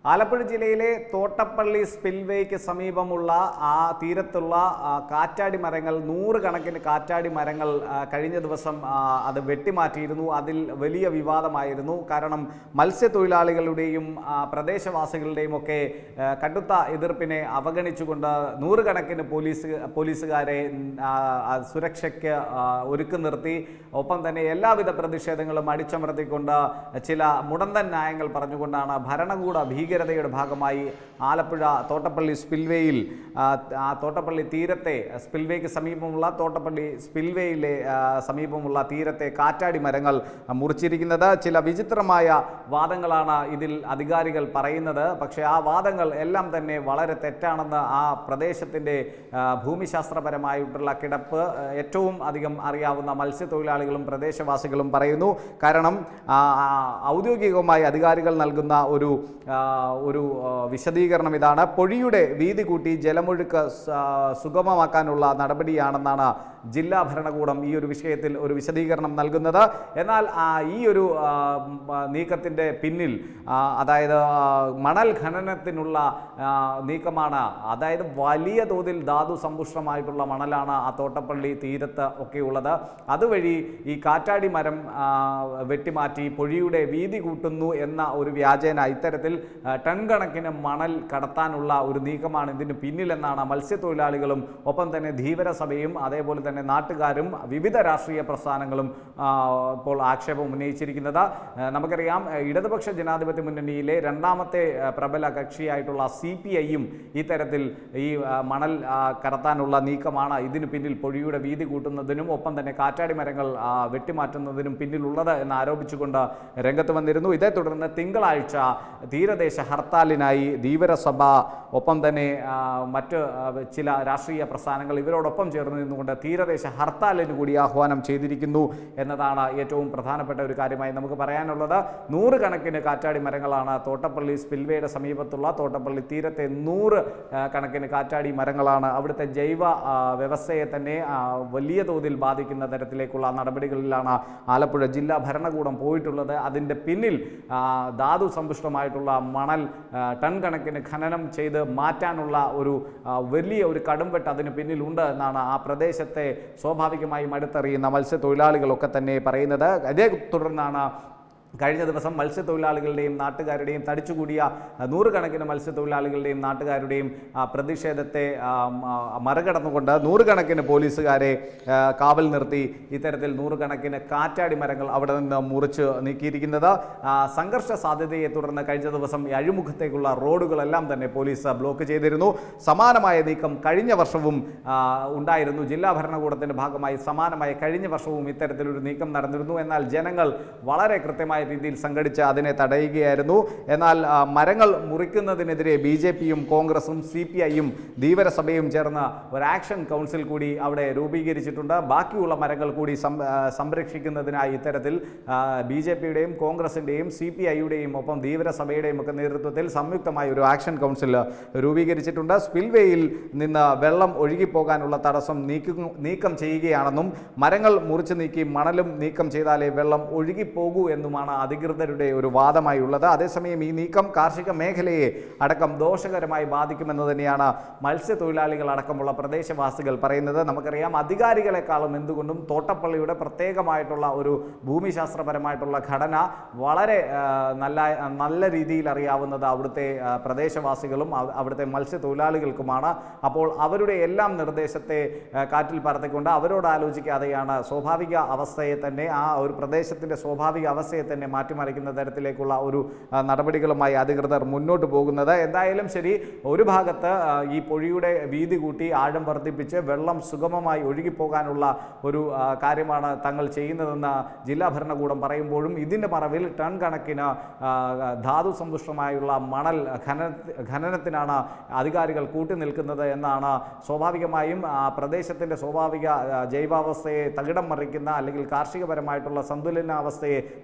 ആലപ്പുഴ ജില്ലയിലെ തോട്ടപ്പള്ളി സ്പിൽവേക്ക് സമീപമുള്ള ആ തീരത്തുള്ള ആ, കാറ്റാടി മരങ്ങൾ നൂറുകണക്കിന് കാറ്റാടി മരങ്ങൾ ആ, കഴിഞ്ഞ ദിവസം ആ, അത് വെട്ടിമാറ്റിയിരുന്നു അതിൽ വലിയ വിവാദമായിരുന്നു കാരണം മത്സ്യത്തൊഴിലാളികളുടെയും ആ, പ്രദേശവാസികളുടെയും ഒക്കെ ആ, കടുത്ത എതിർപ്പിനെ അവഗണിച്ചുകൊണ്ട് നൂറുകണക്കിന് പോലീസ് പോലീസുകാരെ ആ, ആ, സുരക്ഷയ്ക്ക് ആ, ഒരുക്കി നിർത്തി ഒപ്പം തന്നെ എല്ലാവിധ പ്രതിഷേധങ്ങളും അടിച്ചമർത്തിക്കൊണ്ട് ചില മുടന്തൻ ന്യായങ്ങൾ പറഞ്ഞുകൊണ്ടാണ് ഭരണകൂട ഭീകരതയുടെ ഭാഗമായി ആലപ്പുഴ തോട്ടപ്പള്ളി സ്പിൽവേയിൽ ആ, ആ തോട്ടപ്പള്ളി തീരത്തെ സ്പിൽവേക്ക് സമീപമുള്ള തോട്ടപ്പള്ളി സ്പിൽവേയിലെ ആ, സമീപമുള്ള തീരത്തെ കാറ്റാടി മരങ്ങൾ മുറിച്ചിരിക്കുന്നത് ചില വിചിത്രമായ വാദങ്ങളാണ് ഇതിൽ അധികാരികൾ പറയുന്നത് പക്ഷേ ആ വാദങ്ങൾ എല്ലാം തന്നെ വളരെ തെറ്റാണെന്ന് ആ പ്രദേശത്തിൻ്റെ ആ, ഭൂമിശാസ്ത്രപരമായിട്ടുള്ള കിടപ്പ് ആ, ഏറ്റവും അധികം അറിയാവുന്ന മത്സ്യത്തൊഴിലാളികളും പ്രദേശവാസികളും പറയുന്നു കാരണം ആ, ആ, ഔദ്യോഗികമായി അധികാരികൾ നൽകുന്ന ഒരു ആ, ഒരു ആ, വിശദീകരണം ഇതാണ് പൊഴിയുടെ വീതി കൂട്ടി ജലമൊഴുക്ക് സ- ആ, സുഗമമാക്കാനുള്ള നടപടിയാണെന്നാണ് ജില്ലാ ഭരണകൂടം ഈ ഒരു വിഷയത്തിൽ ഒരു വിശദീകരണം നൽകുന്നത് എന്നാൽ ആ, ഈ ഒരു ആ, ഉം, ആ, നീക്കത്തിൻ്റെ പിന്നിൽ ആ, അതായത് ആ, മണൽ ഖനനത്തിനുള്ള ആ, നീക്കമാണ് അതായത് വലിയ തോതിൽ ധാതു സമ്പുഷ്ടമായിട്ടുള്ള മണലാണ് ആ തോട്ടപ്പള്ളി തീരത്ത് ഒക്കെ ഉള്ളത് അതുവഴി ഈ കാറ്റാടി മരം ആ, വെട്ടിമാറ്റി പൊഴിയുടെ വീതി കൂട്ടുന്നു എന്ന ഒരു വ്യാജേന ഇത്തരത്തിൽ ആ, ടൺ കണക്കിന് മണൽ കടത്താനുള്ള ഒരു നീക്കമാണ് ഇതിന് പിന്നിലെന്നാണ് മത്സ്യത്തൊഴിലാളികളും ഒപ്പം തന്നെ ധീവരസഭയും അതേപോലെ തന്നെ നാട്ടുകാരും വിവിധ രാഷ്ട്രീയ പ്രസ്ഥാനങ്ങളും ആ, ഇപ്പോൾ ആക്ഷേപം ഉന്നയിച്ചിരിക്കുന്നത് ആ, നമുക്കറിയാം ആ, ഇടതുപക്ഷ ജനാധിപത്യ മുന്നണിയിലെ രണ്ടാമത്തെ ആ, പ്രബല കക്ഷിയായിട്ടുള്ള സി പി ഐയും ഇത്തരത്തിൽ ഈ ആ, മണൽ ആ, കടത്താനുള്ള നീക്കമാണ് ഇതിന് പിന്നിൽ പൊഴിയുടെ വീതി കൂട്ടുന്നതിനും ഒപ്പം തന്നെ കാറ്റാടി മരങ്ങൾ ആ, വെട്ടിമാറ്റുന്നതിനും പിന്നിലുള്ളത് എന്ന് ആരോപിച്ചുകൊണ്ട് രംഗത്ത് വന്നിരുന്നു ഇതേ തുടർന്ന് തിങ്കളാഴ്ച തീരദേശ ഹർത്താലിനായി ധീവരസഭ ഒപ്പം തന്നെ ആ, മറ്റ് ആ, ചില രാഷ്ട്രീയ പ്രസ്ഥാനങ്ങൾ ഇവരോടൊപ്പം ചേർന്ന് നിന്നുകൊണ്ട് തീരദേശ ഹർത്താലിന് കൂടി ആഹ്വാനം ചെയ്തിരിക്കുന്നു എന്നതാണ് ഏറ്റവും പ്രധാനപ്പെട്ട ഒരു കാര്യമായി നമുക്ക് പറയാനുള്ളത് നൂറുകണക്കിന് കാറ്റാടി മരങ്ങളാണ് തോട്ടപ്പള്ളി സ്പിൽവേയുടെ സമീപത്തുള്ള തോട്ടപ്പള്ളി തീരത്തെ നൂറ് ആ, കണക്കിന് കാറ്റാടി മരങ്ങളാണ് അവിടുത്തെ ജൈവ ആ, വ്യവസ്ഥയെ തന്നെ ആ, വലിയ തോതിൽ ബാധിക്കുന്ന തരത്തിലേക്കുള്ള നടപടികളിലാണ് ആലപ്പുഴ ജില്ലാ ഭരണകൂടം പോയിട്ടുള്ളത് അതിൻ്റെ പിന്നിൽ ആ, ധാതു സമ്പുഷ്ടമായിട്ടുള്ള മണൽ ആ, ടൺ കണക്കിന് ഖനനം ചെയ്ത് മാറ്റാനുള്ള ഒരു ആ, വലിയ ഒരു കടുംവെട്ട് അതിന് പിന്നിലുണ്ട് എന്നാണ് ആ പ്രദേശത്തെ സ്വാഭാവികമായും അടുത്തറിയുന്ന മത്സ്യത്തൊഴിലാളികളൊക്കെ തന്നെ പറയുന്നത് അതേ തുടർന്നാണ് കഴിഞ്ഞ ദിവസം മത്സ്യത്തൊഴിലാളികളുടെയും നാട്ടുകാരുടെയും തടിച്ചുകൂടിയ ആ, നൂറുകണക്കിന് മത്സ്യത്തൊഴിലാളികളുടെയും നാട്ടുകാരുടെയും ആ, പ്രതിഷേധത്തെ ആ, ആ, മറികടന്നുകൊണ്ട് നൂറുകണക്കിന് പോലീസുകാരെ ആ, കാവൽ നിർത്തി ഇത്തരത്തിൽ നൂറുകണക്കിന് കാറ്റാടി മരങ്ങൾ അവിടെ നിന്ന് മുറിച്ച് നീക്കിയിരിക്കുന്നത് ആ, സംഘർഷ സാധ്യതയെ തുടർന്ന് കഴിഞ്ഞ ദിവസം ഈ അഴിമുഖത്തേക്കുള്ള റോഡുകളെല്ലാം തന്നെ പോലീസ് ബ്ലോക്ക് ചെയ്തിരുന്നു സമാനമായ നീക്കം കഴിഞ്ഞ വർഷവും ആ, ഉണ്ടായിരുന്നു ജില്ലാ ഭരണകൂടത്തിന്റെ ഭാഗമായി സമാനമായ കഴിഞ്ഞ വർഷവും ഇത്തരത്തിലൊരു നീക്കം നടന്നിരുന്നു എന്നാൽ ജനങ്ങൾ വളരെ കൃത്യമായ രീതിയിൽ സംഘടിച്ച് അതിനെ തടയുകയായിരുന്നു എന്നാൽ ആ, മരങ്ങൾ മുറിക്കുന്നതിനെതിരെ ബി ജെ പിയും കോൺഗ്രസും സി പി ഐയും ധീവരസഭയും ചേർന്ന് ഒരു ആക്ഷൻ കൗൺസിൽ കൂടി അവിടെ രൂപീകരിച്ചിട്ടുണ്ട് ബാക്കിയുള്ള മരങ്ങൾ കൂടി സം- ആ, സംരക്ഷിക്കുന്നതിനായി ഇത്തരത്തിൽ ബി ജെ പിയുടെയും കോൺഗ്രസിൻ്റെയും സി പി ഐയുടെയും ഒപ്പം ധീവരസഭയുടെയും ഒക്കെ നേതൃത്വത്തിൽ സംയുക്തമായി ഒരു ആക്ഷൻ കൗൺസിൽ രൂപീകരിച്ചിട്ടുണ്ട് സ്പിൽവേയിൽ നിന്ന് വെള്ളം ഒഴുകിപ്പോകാനുള്ള തടസ്സം നീക്കം നീക്കം ചെയ്യുകയാണെന്നും മരങ്ങൾ മുറിച്ചു നീക്കി മണലും നീക്കം ചെയ്താലേ വെള്ളം ഒഴുകിപ്പോകൂ എന്നുമാണ് അധികൃതരുടെ ഒരു വാദമായി ഉള്ളത് അതേസമയം ഈ നീക്കം കാർഷിക മേഖലയെ അടക്കം ദോഷകരമായി ബാധിക്കുമെന്ന് തന്നെയാണ് മത്സ്യത്തൊഴിലാളികൾ അടക്കമുള്ള പ്രദേശവാസികൾ പറയുന്നത് നമുക്കറിയാം അധികാരികളെക്കാളും എന്തുകൊണ്ടും തോട്ടപ്പള്ളിയുടെ പ്രത്യേകമായിട്ടുള്ള ഒരു ഭൂമിശാസ്ത്രപരമായിട്ടുള്ള ഘടന വളരെ ആ, നല്ല നല്ല രീതിയിൽ അറിയാവുന്നത് അവിടുത്തെ ആ, പ്രദേശവാസികളും അവ- അവിടുത്തെ മത്സ്യത്തൊഴിലാളികൾക്കുമാണ് അപ്പോൾ അവരുടെ എല്ലാം നിർദ്ദേശത്തെ ആ, കാറ്റിൽ പറത്തിക്കൊണ്ട് അവരോട് ആലോചിക്കാതെയാണ് സ്വാഭാവിക അവസ്ഥയെ തന്നെ ആ ഒരു പ്രദേശത്തിൻ്റെ സ്വാഭാവിക അവസ്ഥയെ തന്നെ മാറ്റിമറിക്കുന്ന തരത്തിലേക്കുള്ള ഒരു ആ, നടപടികളുമായി അധികൃതർ മുന്നോട്ട് പോകുന്നത് എന്തായാലും ശരി ഒരു ഭാഗത്ത് ആ, ഈ പൊഴിയുടെ വീതി കൂട്ടി ആഴം വർദ്ധിപ്പിച്ച് വെള്ളം സുഗമമായി ഒഴുകിപ്പോകാനുള്ള ഒരു ആ, കാര്യമാണ് തങ്ങൾ ചെയ്യുന്നതെന്ന് ജില്ലാ ഭരണകൂടം പറയുമ്പോഴും ഇതിൻ്റെ മറവിൽ ടൺ കണക്കിന് ആ, ധാതു സമ്പുഷ്ടമായുള്ള മണൽ ഖനന ഖനനത്തിനാണ് അധികാരികൾ കൂട്ടി നിൽക്കുന്നത് എന്നാണ് സ്വാഭാവികമായും ആ പ്രദേശത്തിൻ്റെ സ്വാഭാവിക ആ, ജൈവാവസ്ഥയെ തകിടം മറിക്കുന്ന അല്ലെങ്കിൽ കാർഷികപരമായിട്ടുള്ള സന്തുലനാവസ്ഥയെ തകിടം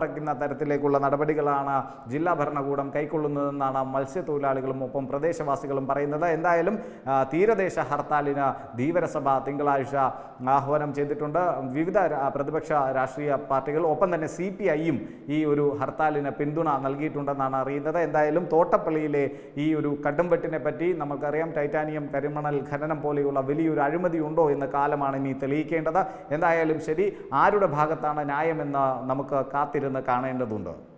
മറയ്ക്കുന്ന തരത്തിലേക്കുള്ള നടപടികളാണ് ജില്ലാ ഭരണകൂടം കൈക്കൊള്ളുന്നതെന്നാണ് മത്സ്യത്തൊഴിലാളികളും ഒപ്പം പ്രദേശവാസികളും പറയുന്നത് എന്തായാലും ആ, തീരദേശ ഹർത്താലിന് ധീവരസഭ തിങ്കളാഴ്ച ആഹ്വാനം ചെയ്തിട്ടുണ്ട് വിവിധ രാ- പ്രതിപക്ഷ രാഷ്ട്രീയ പാർട്ടികൾ ഒപ്പം തന്നെ സി പി ഐയും ഈ ഒരു ഹർത്താലിന് പിന്തുണ നൽകിയിട്ടുണ്ടെന്നാണ് അറിയുന്നത് എന്തായാലും തോട്ടപ്പള്ളിയിലെ ഈ ഒരു കടുംവെട്ടിനെ പറ്റി നമുക്കറിയാം ടൈറ്റാനിയം കരിമണൽ ഖനനം പോലെയുള്ള വലിയൊരു അഴിമതി ഉണ്ടോ എന്ന് കാലമാണ് ഇനി തെളിയിക്കേണ്ടത് എന്തായാലും ശരി ആരുടെ ഭാഗത്താണ് ന്യായമെന്ന് നമുക്ക് കാത്തിരുന്ന് കാണേണ്ടതുണ്ട്